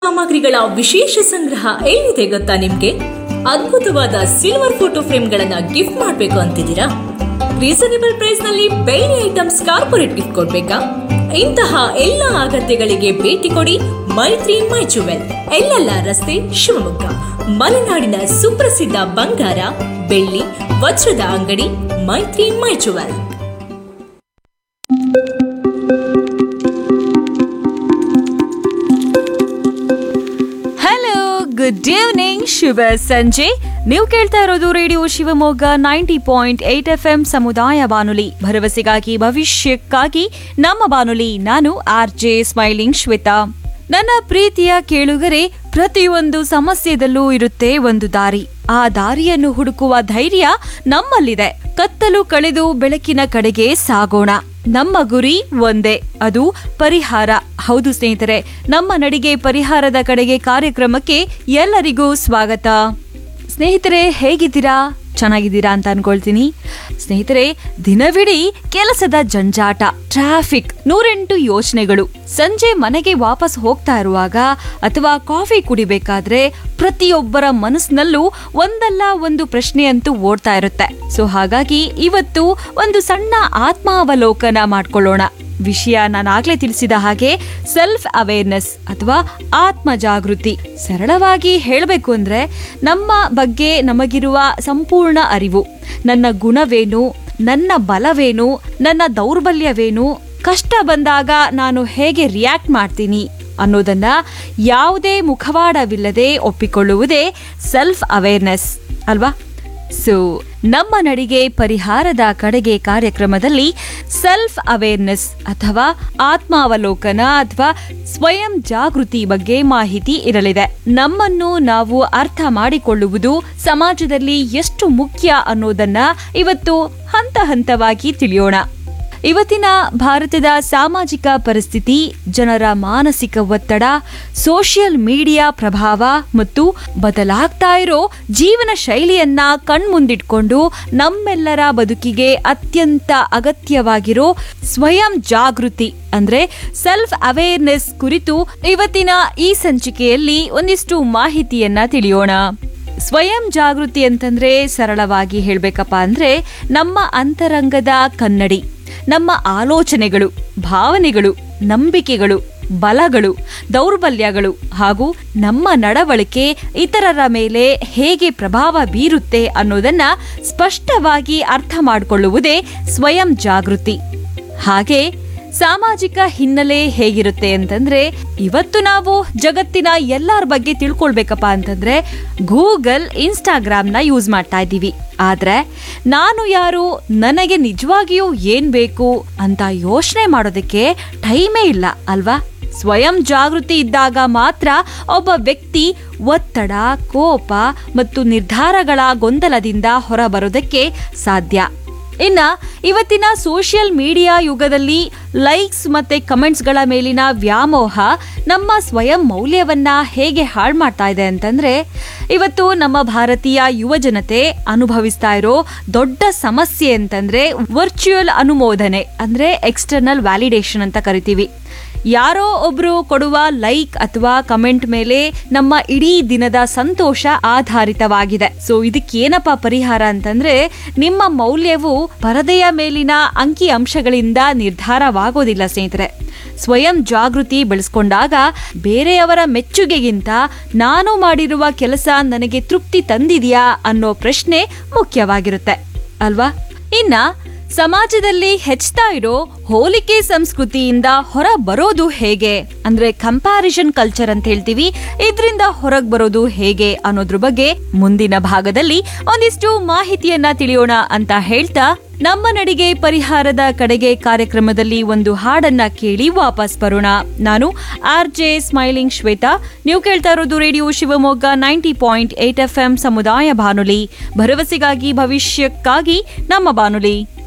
ಸಾಮಗ್ರಿಗಳ ವಿಶೇಷ ಸಂಗ್ರಹ ಎಲ್ಲಿದೆ ಗೊತ್ತಾ ನಿಮ್ಗೆ ಅದ್ಭುತವಾದ ಸಿಲ್ವರ್ ಫೋಟೋ ಫ್ರೇಮ್ಗಳನ್ನ ಗಿಫ್ಟ್ ಮಾಡ್ಬೇಕು ಅಂತಿದ್ದೀರಾ ರೀಸನೇಬಲ್ ಪ್ರೈಸ್ ನಲ್ಲಿ ಬೇರೆ ಐಟಮ್ಸ್ ಕಾರ್ಪೊರೇಟ್ ಗಿಫ್ಟ್ ಕೊಡ್ಬೇಕಾ ಇಂತಹ ಎಲ್ಲ ಅಗತ್ಯಗಳಿಗೆ ಭೇಟಿ ಕೊಡಿ ಮೈತ್ರಿ ಮೈ ಜುವೆಲ್ ಎಲ್ಲೆಲ್ಲ ರಸ್ತೆ ಶಿವಮೊಗ್ಗ ಮಲೆನಾಡಿನ ಸುಪ್ರಸಿದ್ಧ ಬಂಗಾರ ಬೆಳ್ಳಿ ವಜ್ರದ ಅಂಗಡಿ Maithri my jewel hello good evening ಶುಭ ಸಂಜೆ ನೀವು ಕೇಳ್ತಾ ಇರೋದು radio Shivamogga ninety point eight F M ಸಮುದಾಯ ಬಾನುಲಿ ಭರವಸೆಗಾಗಿ ಭವಿಷ್ಯಕ್ಕಾಗಿ ನಮ್ಮ ಬಾನುಲಿ ನಾನು ಆರ್ ಜೆ ಸ್ಮೈಲಿಂಗ್ ಶ್ವೇತಾ ನನ್ನ ಪ್ರೀತಿಯ ಕೇಳುಗರೆ ಪ್ರತಿಯೊಂದು ಸಮಸ್ಯೆದಲ್ಲೂ ಇರುತ್ತೆ ಒಂದು ದಾರಿ ಆ ದಾರಿಯನ್ನು ಹುಡುಕುವ ಧೈರ್ಯ ನಮ್ಮಲ್ಲಿದೆ ಕತ್ತಲು ಕಳೆದು ಬೆಳಕಿನ ಕಡೆಗೆ ಸಾಗೋಣ ನಮ್ಮ ಗುರಿ ಒಂದೇ ಅದು ಪರಿಹಾರ ಹೌದು ಸ್ನೇಹಿತರೆ ನಮ್ಮ ನಡಿಗೆ ಪರಿಹಾರದ ಕಡೆಗೆ ಕಾರ್ಯಕ್ರಮಕ್ಕೆ ಎಲ್ಲರಿಗೂ ಸ್ವಾಗತ ಸ್ನೇಹಿತರೆ ಹೇಗಿದ್ದೀರಾ ಚೆನ್ನಾಗಿದ್ದೀರಾ ಅಂತ ಅನ್ಕೊಳ್ತೀನಿ ಸ್ನೇಹಿತರೆ ದಿನವಿಡೀ ಕೆಲಸದ ಜಂಜಾಟ ಟ್ರಾಫಿಕ್ ನೂರೆಂಟು ಯೋಚನೆಗಳು ಸಂಜೆ ಮನೆಗೆ ವಾಪಸ್ ಹೋಗ್ತಾ ಇರುವಾಗ ಅಥವಾ ಕಾಫಿ ಕುಡಿಬೇಕಾದ್ರೆ ಪ್ರತಿಯೊಬ್ಬರ ಮನಸ್ಸಿನಲ್ಲೂ ಒಂದಲ್ಲ ಒಂದು ಪ್ರಶ್ನೆ ಅಂತೂ ಓಡ್ತಾ ಇರುತ್ತೆ ಸೊ ಹಾಗಾಗಿ ಇವತ್ತು ಒಂದು ಸಣ್ಣ ಆತ್ಮಾವಲೋಕನ ಮಾಡ್ಕೊಳ್ಳೋಣ ವಿಷಯ ನಾನಾಗ್ಲೇ ತಿಳಿಸಿದ ಹಾಗೆ ಸೆಲ್ಫ್ ಅವೇರ್ನೆಸ್ ಅಥವಾ ಆತ್ಮ ಜಾಗೃತಿ ಸರಳವಾಗಿ ಹೇಳಬೇಕು ಅಂದ್ರೆ ನಮ್ಮ ಬಗ್ಗೆ ನಮಗಿರುವ ಸಂಪೂರ್ಣ ಅರಿವು ನನ್ನ ಗುಣವೇನು ನನ್ನ ಬಲವೇನು ನನ್ನ ದೌರ್ಬಲ್ಯವೇನು ಕಷ್ಟ ಬಂದಾಗ ನಾನು ಹೇಗೆ ರಿಯಾಕ್ಟ್ ಮಾಡ್ತೀನಿ ಅನ್ನೋದನ್ನ ಯಾವುದೇ ಮುಖವಾಡವಿಲ್ಲದೆ ಒಪ್ಪಿಕೊಳ್ಳುವುದೇ ಸೆಲ್ಫ್ ಅವೇರ್ನೆಸ್ ಅಲ್ವಾ ಸೊ ನಮ್ಮ ನಡಿಗೆ ಪರಿಹಾರದ ಕಡೆಗೆ ಕಾರ್ಯಕ್ರಮದಲ್ಲಿ ಸೆಲ್ಫ್ ಅವೇರ್ನೆಸ್ ಅಥವಾ ಆತ್ಮಾವಲೋಕನ ಅಥವಾ ಸ್ವಯಂ ಜಾಗೃತಿ ಬಗ್ಗೆ ಮಾಹಿತಿ ಇರಲಿದೆ ನಮ್ಮನ್ನು ನಾವು ಅರ್ಥ ಮಾಡಿಕೊಳ್ಳುವುದು ಸಮಾಜದಲ್ಲಿ ಎಷ್ಟು ಮುಖ್ಯ ಅನ್ನೋದನ್ನ ಇವತ್ತು ಹಂತ ಹಂತವಾಗಿ ತಿಳಿಯೋಣ ಇವತ್ತಿನ ಭಾರತದ ಸಾಮಾಜಿಕ ಪರಿಸ್ಥಿತಿ ಜನರ ಮಾನಸಿಕ ಒತ್ತಡ ಸೋಷಿಯಲ್ ಮೀಡಿಯಾ ಪ್ರಭಾವ ಮತ್ತು ಬದಲಾಗ್ತಾ ಇರೋ ಜೀವನ ಶೈಲಿಯನ್ನ ಕಣ್ಮುಂದಿಟ್ಕೊಂಡು ನಮ್ಮೆಲ್ಲರ ಬದುಕಿಗೆ ಅತ್ಯಂತ ಅಗತ್ಯವಾಗಿರೋ ಸ್ವಯಂ ಜಾಗೃತಿ ಅಂದ್ರೆ ಸೆಲ್ಫ್ ಅವೇರ್ನೆಸ್ ಕುರಿತು ಇವತ್ತಿನ ಈ ಸಂಚಿಕೆಯಲ್ಲಿ ಒಂದಿಷ್ಟು ಮಾಹಿತಿಯನ್ನ ತಿಳಿಯೋಣ ಸ್ವಯಂ ಜಾಗೃತಿ ಅಂತಂದ್ರೆ ಸರಳವಾಗಿ ಹೇಳ್ಬೇಕಪ್ಪ ಅಂದ್ರೆ ನಮ್ಮ ಅಂತರಂಗದ ಕನ್ನಡಿ ನಮ್ಮ ಆಲೋಚನೆಗಳು ಭಾವನೆಗಳು ನಂಬಿಕೆಗಳು ಬಲಗಳು ದೌರ್ಬಲ್ಯಗಳು ಹಾಗೂ ನಮ್ಮ ನಡವಳಿಕೆ ಇತರರ ಮೇಲೆ ಹೇಗೆ ಪ್ರಭಾವ ಬೀರುತ್ತೆ ಅನ್ನೋದನ್ನ ಸ್ಪಷ್ಟವಾಗಿ ಅರ್ಥ ಮಾಡಿಕೊಳ್ಳುವುದೇ ಸ್ವಯಂ ಜಾಗೃತಿ ಹಾಗೆ ಸಾಮಾಜಿಕ ಹಿನ್ನೆಲೆ ಹೇಗಿರುತ್ತೆ ಅಂತಂದ್ರೆ ಇವತ್ತು ನಾವು ಜಗತ್ತಿನ ಎಲ್ಲರ ಬಗ್ಗೆ ತಿಳ್ಕೊಳ್ಬೇಕಪ್ಪ ಅಂತಂದ್ರೆ ಗೂಗಲ್ ಇನ್ಸ್ಟಾಗ್ರಾಮ್ನ ಯೂಸ್ ಮಾಡ್ತಾ ಇದ್ದೀವಿ ಆದ್ರೆ ನಾನು ಯಾರು ನನಗೆ ನಿಜವಾಗಿಯೂ ಏನ್ ಬೇಕು ಅಂತ ಯೋಚನೆ ಮಾಡೋದಕ್ಕೆ ಟೈಮೇ ಇಲ್ಲ ಅಲ್ವಾ ಸ್ವಯಂ ಜಾಗೃತಿ ಇದ್ದಾಗ ಮಾತ್ರ ಒಬ್ಬ ವ್ಯಕ್ತಿ ಒತ್ತಡ ಕೋಪ ಮತ್ತು ನಿರ್ಧಾರಗಳ ಗೊಂದಲದಿಂದ ಹೊರಬರೋದಕ್ಕೆ ಸಾಧ್ಯ ಇನ್ನ ಇವತ್ತಿನ ಸೋಷಿಯಲ್ ಮೀಡಿಯಾ ಯುಗದಲ್ಲಿ ಲೈಕ್ಸ್ ಮತ್ತೆ ಕಮೆಂಟ್ಸ್ಗಳ ಮೇಲಿನ ವ್ಯಾಮೋಹ ನಮ್ಮ ಸ್ವಯಂ ಮೌಲ್ಯವನ್ನ ಹೇಗೆ ಹಾಳು ಮಾಡ್ತಾ ಇದೆ ಅಂತಂದ್ರೆ ಇವತ್ತು ನಮ್ಮ ಭಾರತೀಯ ಯುವ ಜನತೆ ಅನುಭವಿಸ್ತಾ ಇರೋ ದೊಡ್ಡ ಸಮಸ್ಯೆ ಅಂತಂದ್ರೆ ವರ್ಚುವಲ್ ಅನುಮೋದನೆ ಅಂದ್ರೆ ಎಕ್ಸ್ಟರ್ನಲ್ ವ್ಯಾಲಿಡೇಷನ್ ಅಂತ ಕರಿತೀವಿ ಯಾರೋ ಒಬ್ರು ಕೊಡುವ ಲೈಕ್ ಅಥವಾ ಕಮೆಂಟ್ ಮೇಲೆ ನಮ್ಮ ಇಡೀ ದಿನದ ಸಂತೋಷ ಆಧಾರಿತವಾಗಿದೆ ಸೊ ಇದಕ್ಕೇನಪ್ಪ ಪರಿಹಾರ ಅಂತಂದ್ರೆ ನಿಮ್ಮ ಮೌಲ್ಯವು ಪರದೆಯ ಮೇಲಿನ ಅಂಕಿ ಅಂಶಗಳಿಂದ ನಿರ್ಧಾರವಾಗೋದಿಲ್ಲ ಸ್ನೇಹಿತರೆ ಸ್ವಯಂ ಜಾಗೃತಿ ಬೆಳೆಸ್ಕೊಂಡಾಗ ಬೇರೆಯವರ ಮೆಚ್ಚುಗೆಗಿಂತ ನಾನು ಮಾಡಿರುವ ಕೆಲಸ ನನಗೆ ತೃಪ್ತಿ ತಂದಿದೆಯಾ ಅನ್ನೋ ಪ್ರಶ್ನೆ ಮುಖ್ಯವಾಗಿರುತ್ತೆ ಅಲ್ವಾ ಇನ್ನ ಸಮಾಜದಲ್ಲಿ ಹೆಚ್ಚುತ್ತಾ ಇರೋ ಹೋಲಿಕೆ ಸಂಸ್ಕೃತಿಯಿಂದ ಹೊರ ಬರೋದು ಹೇಗೆ ಅಂದ್ರೆ ಕಂಪ್ಯಾರಿಸನ್ ಕಲ್ಚರ್ ಅಂತ ಹೇಳ್ತೀವಿ ಇದರಿಂದ ಹೊರಗ್ ಬರೋದು ಹೇಗೆ ಅನ್ನೋದ್ರ ಬಗ್ಗೆ ಮುಂದಿನ ಭಾಗದಲ್ಲಿ ಒಂದಿಷ್ಟು ಮಾಹಿತಿಯನ್ನ ತಿಳಿಯೋಣ ಅಂತ ಹೇಳ್ತಾ ನಮ್ಮ ನಡಿಗೆ ಪರಿಹಾರದ ಕಡೆಗೆ ಕಾರ್ಯಕ್ರಮದಲ್ಲಿ ಒಂದು ಹಾಡನ್ನ ಕೇಳಿ ವಾಪಸ್ ಬರೋಣ ನಾನು ಆರ್ ಜೆ ಸ್ಮೈಲಿಂಗ್ ಶ್ವೇತಾ ನೀವು ಕೇಳ್ತಾ ಇರೋದು radio Shivamogga ninety point eight F M ಸಮುದಾಯ ಬಾನುಲಿ ಭರವಸೆಗಾಗಿ ಭವಿಷ್ಯಕ್ಕಾಗಿ ನಮ್ಮ ಬಾನುಲಿ